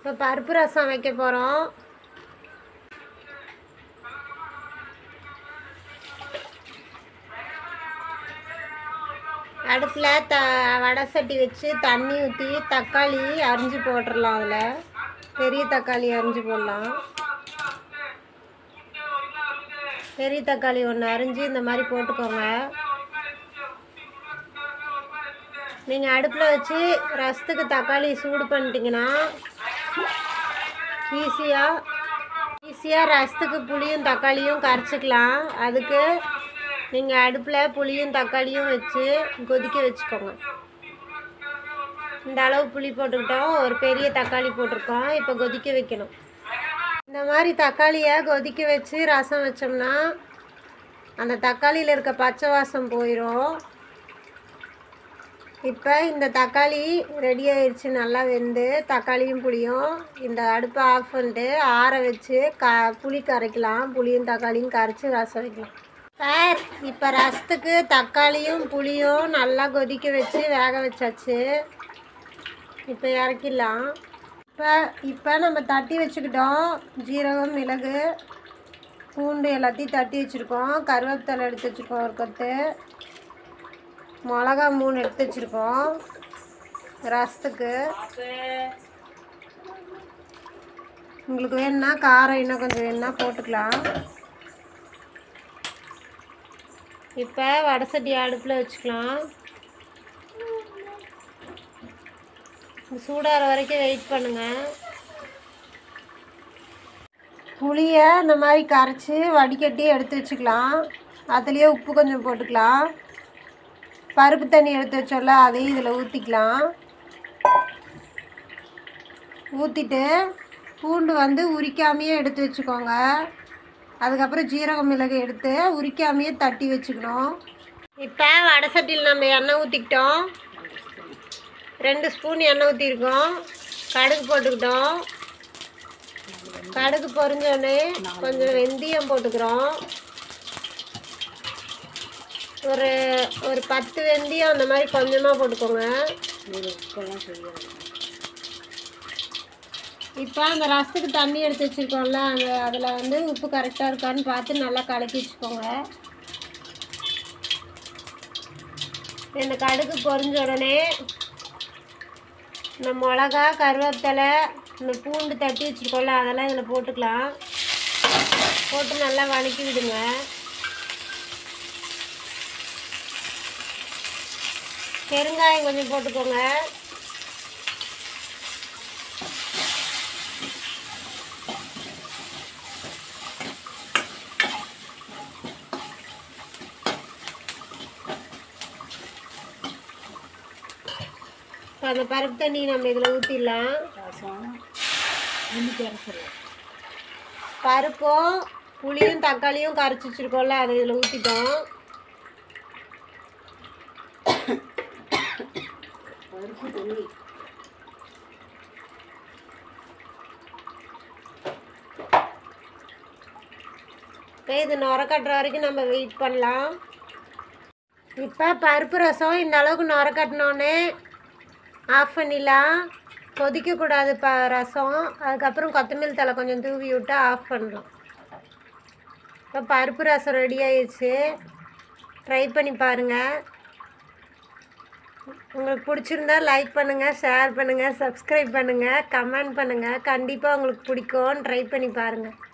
இப்போ பருப்பு ரசம் வைக்க போகிறோம் அடுப்பில் த வடை சட்டி வச்சு தண்ணி ஊற்றி தக்காளி அரிஞ்சு போட்டுடலாம் அதில் பெரிய தக்காளி அரிஞ்சு போடலாம் பெரிய தக்காளி ஒன்று அரிஞ்சு இந்த மாதிரி போட்டுக்கோங்க நீங்கள் அடுப்பில் வச்சு ரசத்துக்கு தக்காளி சூடு பண்ணிட்டீங்கன்னா ஈஸியாக ஈஸியாக ரசத்துக்கு புளியும் தக்காளியும் கரைச்சிக்கலாம் அதுக்கு நீங்கள் அடுப்பில் புளியும் தக்காளியும் வச்சு கொதிக்க வச்சுக்கோங்க இந்த அளவு புளி போட்டுக்கிட்டோம் ஒரு பெரிய தக்காளி போட்டிருக்கோம் இப்போ கொதிக்க வைக்கணும் இந்த மாதிரி தக்காளியை கொதிக்க வச்சு ரசம் வச்சோம்னா அந்த தக்காளியில் இருக்க பச்சை வாசம் போயிடும் இப்போ இந்த தக்காளி ரெடி ஆயிடுச்சு நல்லா வெந்து தக்காளியும் புளியும் இந்த அடுப்பை ஆஃப் பண்ணிட்டு ஆற வச்சு க புளி கரைக்கலாம் புளியும் தக்காளியும் கரைச்சி ரசம் வைக்கலாம் சார் இப்போ ரசத்துக்கு தக்காளியும் புளியும் நல்லா கொதிக்க வச்சு வேக வச்சாச்சு இப்போ இறக்கிடலாம் இப்போ இப்போ நம்ம தட்டி வச்சுக்கிட்டோம் ஜீரகம் மிளகு பூண்டு எல்லாத்தையும் தட்டி வச்சுருக்கோம் கருவேப்பிலை எடுத்து வச்சுருக்கோம் ஒரு கொத்து மிளகா மூணு எடுத்து வச்சுருக்கோம் ரசத்துக்கு உங்களுக்கு வேணும்னா காரம் இன்னும் கொஞ்சம் வேணும்னா போட்டுக்கலாம் இப்போ வடை சட்டி அடுப்பில் வச்சுக்கலாம் சூடாகிற வரைக்கும் வெயிட் பண்ணுங்கள் புளியை இந்த மாதிரி கரைச்சி வடிகட்டி எடுத்து வச்சுக்கலாம் அதுலேயே உப்பு கொஞ்சம் போட்டுக்கலாம் பருப்பு தண்ணி எடுத்து வச்சோம்ல அதையும் இதில் ஊற்றிக்கலாம் ஊற்றிட்டு பூண்டு வந்து உரிக்காமையே எடுத்து வச்சுக்கோங்க அதுக்கப்புறம் ஜீரக மிளகு எடுத்து உரிக்காமையே தட்டி வச்சுக்கணும் இப்போ வடை சட்டியில் நம்ம எண்ணெய் ஊற்றிக்கிட்டோம் ரெண்டு ஸ்பூன் எண்ணெய் ஊற்றிருக்கோம் கடுகு போட்டுக்கிட்டோம் கடுகு பொரிஞ்சோடனே கொஞ்சம் வெந்தயம் போட்டுக்கிறோம் ஒரு ஒரு பத்து வெந்தயம் அந்த மாதிரி கொஞ்சமாக போட்டுக்கோங்க இப்போ அந்த ரசத்துக்கு தண்ணி எடுத்து வச்சுருக்கோம்ல அந்த அதில் வந்து உப்பு கரெக்டாக இருக்கான்னு பார்த்து நல்லா கலக்கி வச்சுக்கோங்க இந்த கடுகு பொரிஞ்ச உடனே இந்த மிளகா கருவேப்பிலை இந்த பூண்டு தட்டி வச்சுருக்கோம்ல அதெல்லாம் இதில் போட்டுக்கலாம் போட்டு நல்லா வதக்கி விடுங்க பெருங்காயம் கொஞ்சம் போட்டுக்கோங்க இப்போ அந்த பருப்பு தண்ணி நம்ம இதில் ஊற்றிடலாம் பருப்பும் புளியும் தக்காளியும் கரைச்சி வச்சுருக்கோம்ல அதை இதில் ஊற்றிட்டோம் இப்போ இது நுர கட்டுற வரைக்கும் நம்ம வெயிட் பண்ணலாம் இப்போ பருப்பு ரசம் இந்த அளவுக்கு நுர கட்டினோடனே ஆஃப் பண்ணிடலாம் கொதிக்கக்கூடாது ப ரசம் அதுக்கப்புறம் கொத்தமல்லி தலை கொஞ்சம் தூவி விட்டு ஆஃப் பண்ணலாம் இப்போ பருப்பு ரசம் ரெடி ஆயிடுச்சு ட்ரை பண்ணி பாருங்கள் உங்களுக்கு பிடிச்சிருந்தா லைக் பண்ணுங்கள் ஷேர் பண்ணுங்கள் சப்ஸ்கிரைப் பண்ணுங்கள் கமெண்ட் பண்ணுங்கள் கண்டிப்பாக உங்களுக்கு பிடிக்கும் ட்ரை பண்ணி பாருங்கள்